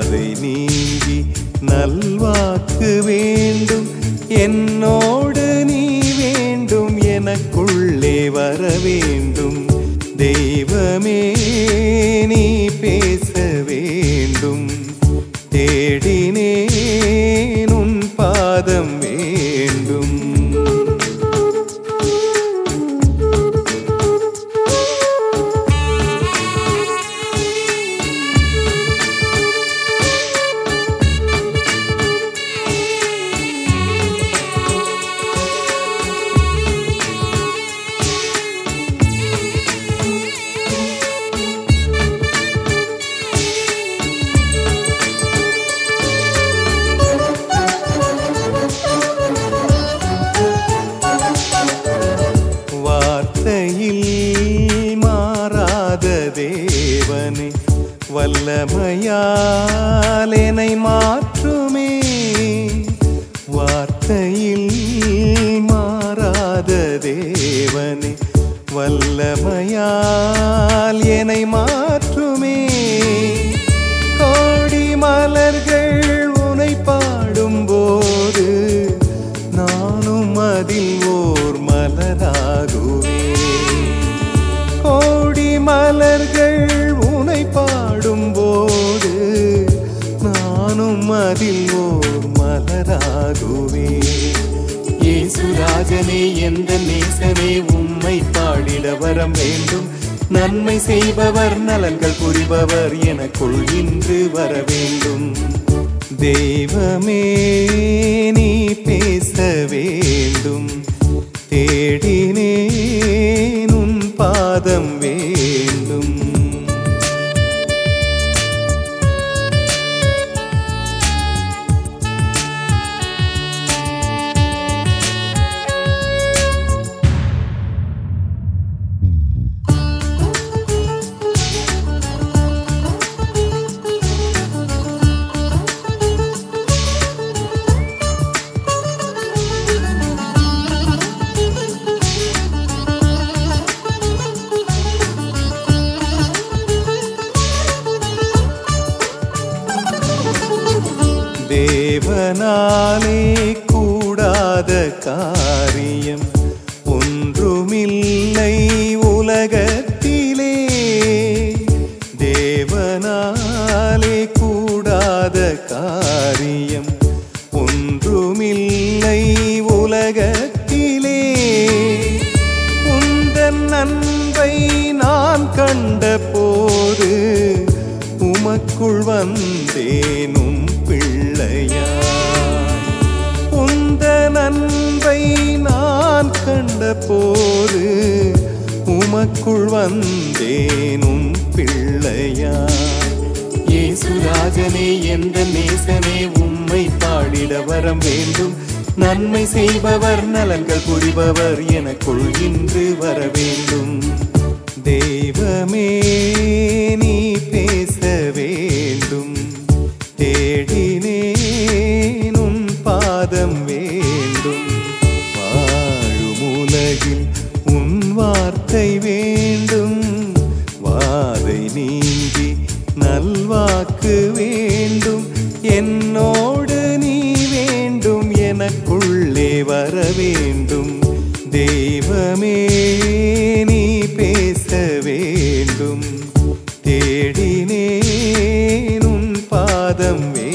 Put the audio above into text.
வாதை நீங்கி நல்வாக்கு வேண்டும் என்னோடு நீ வேண்டும் எனக்குள்ளே வர வேண்டும் தெய்வமே நீ பேச வேண்டும் தேடினேன் உன் பாதம் வேண்டும் வார்த்தையில் மாறாத தேவனே வல்லமையால் என்னை மாற்றுமே வார்த்தையில் மாறாத தேவனே வல்லமையால் என்னை மாற்றுமே கோடி மலர்கள் உனை பாடும்போது நானும் அதில் ஓர் மலராகுவே கோடி மலர்கள் உனை பாடும்போது நானும் அதில் ஓர் மலராகுவே இயேசுராஜனே எந்த நேசமே உம்மை பாடிட வரம் வேண்டும் நன்மை செய்பவர் நலன்கள் புரிபவர் எனக்குள் இன்று வர வேண்டும் தெய்வமே நீ பேச வேண்டும் தேடினேன் உன் பாதம் வேண்டும் தேவனாலே கூடாத காரியம் ஒன்றுமில்லை உலகத்திலே தேவனாலே கூடாத காரியம் ஒன்றுமில்லை உலகத்திலே உந்தன் அன்பை நான் கண்ட போது உமக்குள் வந்தேனும் பிள்ளையா உந்த நன்பை நான் கண்ட போது உமக்குள் வந்தேனும் பிள்ளையா இயேசுராஜனே எந்த நேசனே உம்மை பாடிட வரம் வேண்டும் நன்மை செய்பவர் நலன்கள் புரிபவர் எனக்குள் இன்று வர வேண்டும் தெய்வமே நீ பேச வேண்டும் தேடினேன் உன் பாதம் வேண்டும் வாழும் உலகில் உன் வார்த்தை வேண்டும் வாதை நீங்கி நல்வாக்கு வேண்டும் என்னோடு நீ வேண்டும் எனக்குள்ளே வர வேண்டும் தெய்வமே நீ பேச வேண்டும் தேடினேன் உன் பாதம் வேண்டும்